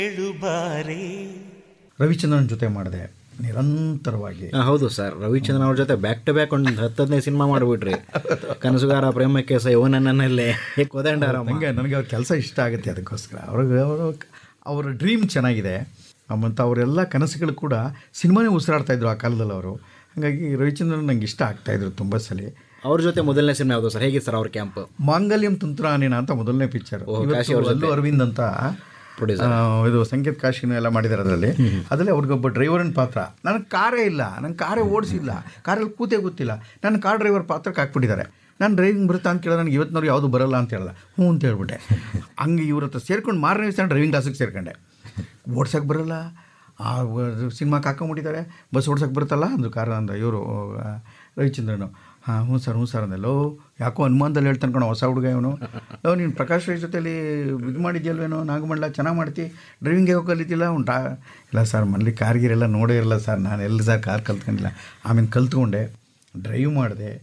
ರವಿಚಂದ್ರನ್ ಜೊತೆ ಮಾಡಿದೆ ನಿರಂತರವಾಗಿ ಆ, ಹೌದು ಸರ್ ರವಿಚಂದ್ರನ್ ಅವ್ರ ಜೊತೆ ಬ್ಯಾಕ್ ಟು ಬ್ಯಾಕ್ ಒಂದು ಹತ್ತು ಹದಿನೈದು ಸಿನಿಮಾ ಮಾಡಿಬಿಟ್ರಿ ಕನಸುಗಾರ ಪ್ರೇಮಕ್ಕೆ ಸ ಇವನನ್ನಲ್ಲೇ ಕೋದಂಡರಾಮ ನನಗೆ ನನಗೆ ಅವ್ರ ಕೆಲಸ ಇಷ್ಟ ಆಗುತ್ತೆ ಅದಕ್ಕೋಸ್ಕರ ಅವ್ರಿಗೆ ಅವರು ಅವರ ಡ್ರೀಮ್ ಚೆನ್ನಾಗಿದೆ ಮತ್ತು ಅವರೆಲ್ಲ ಕನಸುಗಳು ಕೂಡ ಸಿನಿಮಾನೇ ಉಸಿರಾಡ್ತಾ ಇದ್ರು ಆ ಕಾಲದಲ್ಲಿ ಅವರು ಹಾಗಾಗಿ ರವಿಚಂದ್ರನ್ ನಂಗೆ ಇಷ್ಟ ಆಗ್ತಾಯಿದ್ರು ತುಂಬ ಸಲ ಅವ್ರ ಜೊತೆ ಮೊದಲನೇ ಸಿನಿಮಾ ಯಾವುದು ಸರ್ ಹೇಗಿತ್ತು ಸರ್ ಅವ್ರ ಕ್ಯಾಂಪ್ ಮಾಂಗಲ್ಯಂ ತಂತ್ರಾನೇನ ಅಂತ ಮೊದಲನೇ ಪಿಕ್ಚರ್ ಕಾಶಿ ಅವ್ರ ಅಲ್ಲು ಅರವಿಂದ್ ಅಂತ Producer. ಆ, ಇದು ಸಂಕೇತ್ ಕಾಶಿನ ಎಲ್ಲ ಮಾಡಿದ್ದಾರೆ ಅದರಲ್ಲಿ ಅದರಲ್ಲಿ ಅವ್ರಿಗೊಬ್ಬ ಡ್ರೈವರನ್ ಪಾತ್ರ ನನಗೆ ಕಾರೇ ಇಲ್ಲ ನಂಗೆ ಕಾರೇ ಓಡಿಸಿಲ್ಲ ಕಾರಲ್ಲಿ ಕೂತೇ ಗೊತ್ತಿಲ್ಲ ನನ್ನ ಕಾರ್ ಡ್ರೈವರ್ ಪಾತ್ರಕ್ಕೆ ಹಾಕ್ಬಿಟ್ಟಿದ್ದಾರೆ ನಾನು ಡ್ರೈವಿಂಗ್ ಬರುತ್ತಾ ಅಂತ ಕೇಳಿದ್ರೆ ನನಗೆ ಇವತ್ತಿನವ್ರು ಯಾವುದು ಬರಲ್ಲ ಅಂತ ಹೇಳಲ್ಲ ಹ್ಞೂ ಅಂತ ಹೇಳ್ಬಿಟ್ಟೆ ಹಂಗೆ ಇವ್ರ ಹತ್ರ ಸೇರ್ಕೊಂಡು ಮಾರನೇ ದಿವಸ ಡ್ರೈವಿಂಗ್ ಕ್ಲಾಸಿಗೆ ಸೇರ್ಕೊಂಡೆ ಓಡ್ಸೋಕೆ ಬರಲ್ಲ ಆ ಸಿನಿಮಾಕ್ಕೆ ಹಾಕೊಂಬಿಟ್ಟಿದ್ದಾರೆ ಬಸ್ ಓಡ್ಸೋಕೆ ಬರುತ್ತಲ್ಲ ಅಂದರು ಕಾರ್ ಅಂದ ಇವರು ರವಿಚಂದ್ರನು ಹಾಂ ಹ್ಞೂ ಸರ್ ಹ್ಞೂ ಸರ್ ಅಂದೆ ಲೋ ಯಾಕೋ ಅನುಮಾನದಲ್ಲಿ ಹೇಳ್ತಾನೆ ಕಣೋ ಹೊಸ ಹುಡುಗ ಇವನು ಲೋ ನೀನು ಪ್ರಕಾಶ್ ರೈ ಜೊತೆಲಿ ಇದು ಮಾಡಿದ್ಯಲ್ವೇನೋ ನಾಗಮಂಡಲ ಚೆನ್ನಾಗಿ ಮಾಡ್ತಿ ಡ್ರೈವಿಂಗ್ ಯಾಕೋ ಕಲಿತಿಲ್ಲ ಅವ್ನು ಟಾ ಇಲ್ಲ ಸರ್ ಮನೇಲಿ ಕಾರ್ಗಿರೆಲ್ಲ ನೋಡೇ ಇರಲ್ಲ ಸರ್ ನಾನು ಎಲ್ಲಿ ಸರ್ ಕಾರ್ ಕಲ್ತ್ಕೊಂಡಿಲ್ಲ ಆಮೇಲೆ ಕಲ್ತ್ಕೊಂಡೆ ಡ್ರೈವ್ ಮಾಡಿದೆ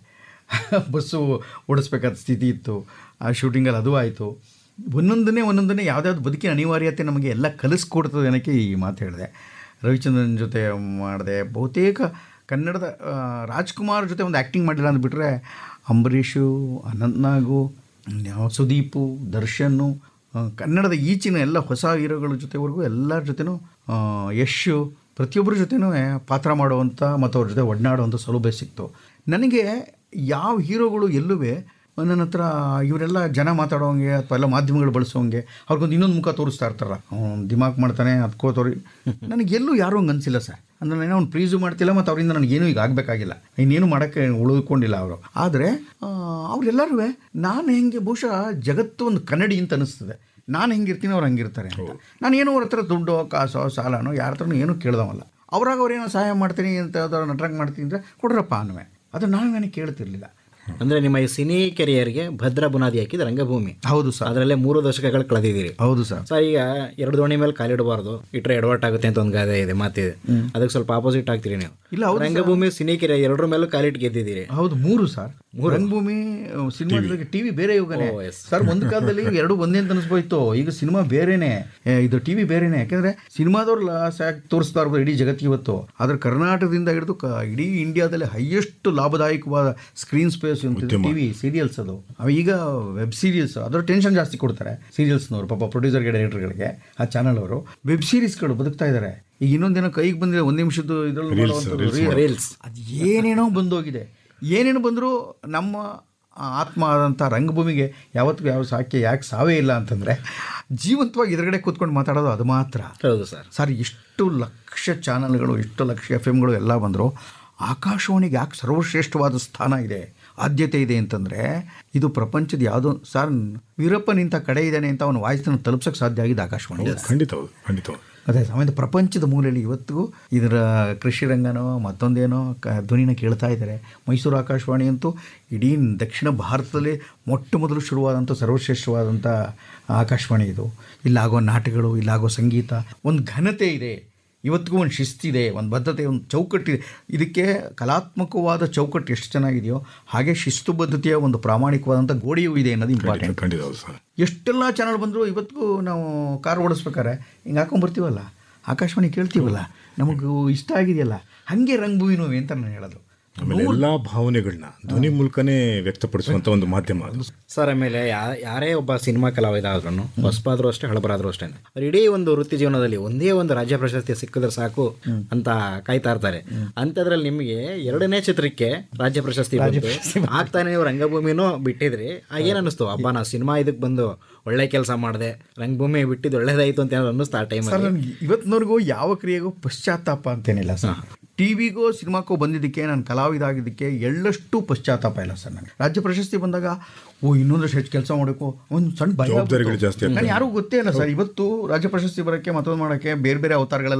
ಬಸ್ಸು ಓಡಿಸ್ಬೇಕಾದ ಸ್ಥಿತಿ ಇತ್ತು ಆ ಶೂಟಿಂಗಲ್ಲಿ ಅದು ಆಯಿತು ಒಂದೊಂದನ್ನೇ ಒಂದೊಂದನ್ನೇ ಯಾವುದ್ಯಾವ್ದು ಬದುಕಿನ ಅನಿವಾರ್ಯತೆ ನಮಗೆ ಎಲ್ಲ ಕಲಿಸ್ಕೊಡ್ತದೆ ಅನ್ನೋಕ್ಕೆ ಈ ಮಾತು ಹೇಳಿದೆ ರವಿಚಂದ್ರನ್ ಜೊತೆ ಮಾಡಿದೆ ಬಹುತೇಕ ಕನ್ನಡದ ಆ, ರಾಜ್ಕುಮಾರ್ ಜೊತೆ ಒಂದು ಆ್ಯಕ್ಟಿಂಗ್ ಮಾಡಿಲ್ಲ ಅಂದ್ಬಿಟ್ರೆ ಅಂಬರೀಷು ಅನಂತ್ನಾಗು ಯಾವ ಸುದೀಪು ದರ್ಶನ್ನು ಆ, ಕನ್ನಡದ ಈಚಿನ ಎಲ್ಲ ಹೊಸ ಹೀರೋಗಳ ಜೊತೆವರೆಗೂ ಎಲ್ಲರ ಜೊತೆನೂ ಆ, ಯಶು ಪ್ರತಿಯೊಬ್ಬರ ಜೊತೆನೂ ಪಾತ್ರ ಮಾಡುವಂಥ ಮತ್ತು ಅವ್ರ ಜೊತೆ ಒಡನಾಡುವಂಥ ಸೌಲಭ್ಯ ಸಿಕ್ತು ನನಗೆ ಯಾವ ಹೀರೋಗಳು ಎಲ್ಲುವೆ ನನ್ನ ಹತ್ರ ಇವರೆಲ್ಲ ಜನ ಮಾತಾಡೋಂಗೆ ಅಥವಾ ಎಲ್ಲ ಮಾಧ್ಯಮಗಳು ಬಳಸೋಂಗೆ ಅವ್ರಿಗೊಂದು ಇನ್ನೊಂದು ಮುಖ ತೋರಿಸ್ತಾ ಇರ್ತಾರಲ್ಲ ಅವ್ನು ದಿಮಾಕ್ ಮಾಡ್ತಾನೆ ಅದಕ್ಕೋ ತೋರಿ ನನಗೆ ಎಲ್ಲೂ ಯಾರೂ ಹಂಗೆ ಅನಿಸಿಲ್ಲ ಸರ್ ಅಂದರೆ ಏನೋ ಅವ್ನು ಪ್ರೀಸು ಮಾಡ್ತಿಲ್ಲ ಮತ್ತು ಅವರಿಂದ ನನಗೇನು ಈಗ ಆಗಬೇಕಾಗಿಲ್ಲ ಇನ್ನೇನು ಮಾಡೋಕ್ಕೆ ಉಳಿದುಕೊಂಡಿಲ್ಲ ಅವರು ಆದರೆ ಅವರೆಲ್ಲರೂ ನಾನು ಹೆಂಗೆ ಬಹುಶಃ ಜಗತ್ತು ಒಂದು ಕನ್ನಡಿ ಅಂತ ಅನಿಸ್ತದೆ ನಾನು ಹೆಂಗಿರ್ತೀನಿ ಅವ್ರು ಹಂಗಿರ್ತಾರೆ ಅಂತ ನಾನು ಏನೋ ಅವ್ರ ಹತ್ರ ದುಡ್ಡು ಕಾಸೋ ಸಾಲನೋ ಯಾರ ಹತ್ರನೂ ಏನೂ ಕೇಳ್ದವಲ್ಲ ಅವ್ರಾಗ ಅವ್ರೇನೋ ಸಹಾಯ ಮಾಡ್ತೀನಿ ಅಂತ ಯಾವ್ದಾದ್ರು ನಟರಂಗ್ ಮಾಡ್ತೀನಿ ಅಂದರೆ ಕೊಡ್ರಪ್ಪ ಅನ್ನುವೆ ಅದು ನಾನು ನನಗೆ ಕೇಳ್ತಿರ್ಲಿಲ್ಲ ಅಂದ್ರೆ ನಿಮ್ಮ ಈ ಸಿನಿ ಕೆರಿಯರ್ಗೆ ಭದ್ರ ಬುನಾದಿ ಹಾಕಿದ ರಂಗಭೂಮಿ ಹೌದು ಸರ್ ಅದರಲ್ಲೇ ಮೂರು ದಶಕಗಳು ಕಳೆದಿದ್ದೀರಿ ಹೌದು ಸರ್ ಸರ್ ಈಗ ಎರಡು ದೋಣಿ ಮೇಲೆ ಕಾಲಿಡಬಾರ್ದು ಇಟ್ರೆ ಎಡವಟ್ ಆಗುತ್ತೆ ಅಂತ ಒಂದು ಗಾದೆ ಇದೆ ಮಾತಿದೆ ಅದಕ್ಕೆ ಸ್ವಲ್ಪ ಆಪೋಸಿಟ್ ಆಗ್ತೀರಿ ನೀವು ಇಲ್ಲ ಹೌದು ರಂಗಭೂಮಿ ಸಿನಿ ಕೆರಿಯರ್ ಎರಡರ ಮೇಲೂ ಕಾಲಿಟ್ಟು ಗೆದ್ದಿದ್ದೀರಿ ಹೌದು ಮೂರು ಸರ್ ರಂಗಭೂಮಿ ಸಿನಿಮಾ ಜೊತೆಗೆ ಟಿವಿ ಬೇರೆ ಯುಗನೇ ಸರ್ ಒಂದು ಕಾಲದಲ್ಲಿ ಎರಡು ಒಂದೇ ಅಂತ ಅನಿಸ್ಬೋಯ್ತು ಈಗ ಸಿನಿಮಾ ಬೇರೆನೆ ಏ, ಇದು ಟಿವಿ ಬೇರೆನೆ ಯಾಕಂದ್ರೆ ಸಿನಿಮಾದವ್ರು ಲಾಸ್ ಆಗಿ ತೋರಿಸ್ತಾ ಇರ್ಬೋದು ಇಡೀ ಜಗತ್ತಿಗೆ ಇವತ್ತು ಆದ್ರೆ ಕರ್ನಾಟಕದಿಂದ ಹಿಡಿದು ಕ ಇಡೀ ಇಂಡಿಯಾದಲ್ಲಿ ಹೈಯೆಸ್ಟ್ ಲಾಭದಾಯಕವಾದ ಸ್ಕ್ರೀನ್ ಸ್ಪೇಸ್ ಟಿವಿ ಸೀರಿಯಲ್ಸ್ ಅದು ಅವ ಈಗ ವೆಬ್ ಸೀರೀಸ್ ಅದರ ಟೆನ್ಷನ್ ಜಾಸ್ತಿ ಕೊಡ್ತಾರೆ ಸೀರಿಯಲ್ಸ್ನವರು ಪಾಪ ಪ್ರೊಡ್ಯೂಸರ್ಗೆ ಡೈರೆಕ್ಟರ್ಗಳಿಗೆ ಆ ಚಾನಲ್ ಅವರು ವೆಬ್ ಸೀರೀಸ್ಗಳು ಬದುಕ್ತಾ ಇದ್ದಾರೆ ಈಗ ಇನ್ನೊಂದಿನ ಕೈಗೆ ಬಂದಿದೆ ಒಂದು ನಿಮಿಷದ್ದು ಇದರಲ್ಲಿ ರೀಲ್ಸ್ ಅದು ಏನೇನೋ ಬಂದೋಗಿದೆ ಏನೇನು ಬಂದರೂ ನಮ್ಮ ಆತ್ಮ ಆದಂಥ ರಂಗಭೂಮಿಗೆ ಯಾವತ್ತಿಗೂ ಯಾವ ಸಾಕೆ ಯಾಕೆ ಸಾವೇ ಇಲ್ಲ ಅಂತಂದರೆ ಜೀವಂತವಾಗಿ ಎದುರುಗಡೆ ಕೂತ್ಕೊಂಡು ಮಾತಾಡೋದು ಅದು ಮಾತ್ರ ಹೌದು ಸರ್ ಸರ್ ಎಷ್ಟು ಲಕ್ಷ ಚಾನಲ್ಗಳು ಎಷ್ಟು ಲಕ್ಷ ಎಫ್ ಎಮ್ಗಳು ಎಲ್ಲ ಬಂದರು ಆಕಾಶವಾಣಿಗೆ ಯಾಕೆ ಸರ್ವಶ್ರೇಷ್ಠವಾದ ಸ್ಥಾನ ಇದೆ ಆದ್ಯತೆ ಇದೆ ಅಂತಂದರೆ ಇದು ಪ್ರಪಂಚದ ಯಾವುದೋ ಸರ್ ವೀರಪ್ಪ ನಿಂತ ಕಡೆ ಇದ್ದಾನೆ ಅಂತ ಅವನ ವಾಯ್ಸನ್ನು ತಲುಪ್ಸೋಕ್ಕೆ ಸಾಧ್ಯ ಆಗಿದ್ದು ಆಕಾಶವಾಣಿ ಖಂಡಿತ ಹೌದು ಖಂಡಿತ ಹೌದು ಅದೇ ಆಮೇಲೆ ಪ್ರಪಂಚದ ಮೂಲೆಯಲ್ಲಿ ಇವತ್ತಿಗೂ ಇದರ ಕೃಷಿ ರಂಗನೋ ಮತ್ತೊಂದೇನೋ ಕ ಧ್ವನಿನ ಕೇಳ್ತಾ ಇದ್ದಾರೆ ಮೈಸೂರು ಆಕಾಶವಾಣಿ ಅಂತೂ ಇಡೀ ದಕ್ಷಿಣ ಭಾರತದಲ್ಲಿ ಮೊಟ್ಟ ಮೊದಲು ಶುರುವಾದಂಥ ಸರ್ವಶ್ರೇಷ್ಠವಾದಂಥ ಆಕಾಶವಾಣಿ ಇದು ಇಲ್ಲಾಗೋ ನಾಟಕಗಳು ಇಲ್ಲಾಗೋ ಸಂಗೀತ ಒಂದು ಘನತೆ ಇದೆ ಇವತ್ತಿಗೂ ಒಂದು ಶಿಸ್ತಿದೆ ಒಂದು ಬದ್ಧತೆ ಒಂದು ಚೌಕಟ್ಟಿದೆ ಇದಕ್ಕೆ ಕಲಾತ್ಮಕವಾದ ಚೌಕಟ್ಟು ಎಷ್ಟು ಚೆನ್ನಾಗಿದೆಯೋ ಹಾಗೆ ಶಿಸ್ತುಬದ್ಧತೆಯ ಒಂದು ಪ್ರಾಮಾಣಿಕವಾದಂಥ ಗೋಡೆಯೂ ಇದೆ ಅನ್ನೋದು ಇಂಪಾರ್ಟೆಂಟ್ ಖಂಡಿತ ಹೌದು ಸರ್ ಎಷ್ಟೆಲ್ಲ ಚಾನಲ್ ಬಂದರೂ ಇವತ್ತಿಗೂ ನಾವು ಕಾರ್ ಓಡಿಸ್ಬೇಕಾರೆ ಹಿಂಗೆ ಹಾಕೊಂಬರ್ತೀವಲ್ಲ ಆಕಾಶವಾಣಿ ಕೇಳ್ತೀವಲ್ಲ ನಮಗೂ ಇಷ್ಟ ಆಗಿದೆಯಲ್ಲ ಹಾಗೆ ರಂಗಭೂಮಿನೂ ಅಂತ ನಾನು ಹೇಳೋದು ಆಮೇಲೆ ಎಲ್ಲಾ ಭಾವನೆಗಳನ್ನ ಧ್ವನಿ ಮೂಲಕನೇ ವ್ಯಕ್ತಪಡಿಸುವಂತ ಒಂದು ಮಾಧ್ಯಮ ಅದು ಸರ್ ಆಮೇಲೆ ಯಾ- ಯಾರೇ ಒಬ್ಬ ಸಿನಿಮಾ ಕಲಾವಿದ ಆದ್ರೂ ಹೊಸಬಾದ್ರೂ ಅಷ್ಟೇ ಹಳಬರಾದ್ರೂ ಅಷ್ಟೇ ಅವ್ರು ಇಡೀ ಒಂದು ವೃತ್ತಿ ಜೀವನದಲ್ಲಿ ಒಂದೇ ಒಂದು ರಾಜ್ಯ ಪ್ರಶಸ್ತಿ ಸಿಕ್ಕಿದ್ರೆ ಸಾಕು ಅಂತ ಕಾಯ್ತಾ ಇರ್ತಾರೆ ಅಂಥದ್ರಲ್ಲಿ ನಿಮಗೆ ಎರಡನೇ ಚಿತ್ರಕ್ಕೆ ರಾಜ್ಯ ಪ್ರಶಸ್ತಿ ಬಂತು ಆಗ್ತಾನೆ ನೀವು ರಂಗಭೂಮಿನೂ ಬಿಟ್ಟಿದ್ರಿ ಆಗ ಏನು ಅನ್ನಿಸ್ತು ಅಬ್ಬ ನಾ ಸಿನಿಮಾ ಇದಕ್ಕೆ ಬಂದು ಒಳ್ಳೆ ಕೆಲಸ ಮಾಡಿದೆ ರಂಗಭೂಮಿ ಬಿಟ್ಟಿದ್ದು ಒಳ್ಳೇದಾಯ್ತು ಅಂತ ಏನಾದ್ರು ಅನ್ನಿಸ್ತಾ ಆ ಸರ್ ಟೈಮಲ್ಲಿ ನನಗೆ ಇವತ್ತಿನವರೆಗೂ ಯಾವ ಕ್ರಿಯೆಗೂ ಪಶ್ಚಾತ್ತಾಪ ಅಂತೇನಿಲ್ಲ ಸರ್ ಟಿವಿಗೋ ಸಿನಿಮಾಕ್ಕೋ ಬಂದಿದ್ದಕ್ಕೆ ನಾನು ಕಲಾವಿದ ಆಗಿದ್ದಕ್ಕೆ ಎಳ್ಳಷ್ಟು ಪಶ್ಚಾತ್ತಾಪ ಇಲ್ಲ ಸರ್ ನನಗೆ ರಾಜ್ಯ ಪ್ರಶಸ್ತಿ ಬಂದಾಗ ಓ ಇನ್ನೊಂದಷ್ಟು ಹೆಚ್ಚು ಕೆಲಸ ಮಾಡಬೇಕು ಒಂದು ಸಣ್ಣ ಭಯ ಜವಾಬ್ದಾರಿಗಳು ಆಗ್ಬಿಡ್ತು. ಜಾಸ್ತಿ ಆಗ್ತವೆ. ನಾನು ಯಾರಿಗೂ ಗೊತ್ತೇ ಇಲ್ಲ ಸರ್ ಇವತ್ತು ರಾಜ್ಯ ಪ್ರಶಸ್ತಿ ಬರೋಕ್ಕೆ ಮತ್ತೊಂದು ಮಾಡೋಕ್ಕೆ ಬೇರೆ ಬೇರೆ ಅವತಾರಗಳೆಲ್ಲ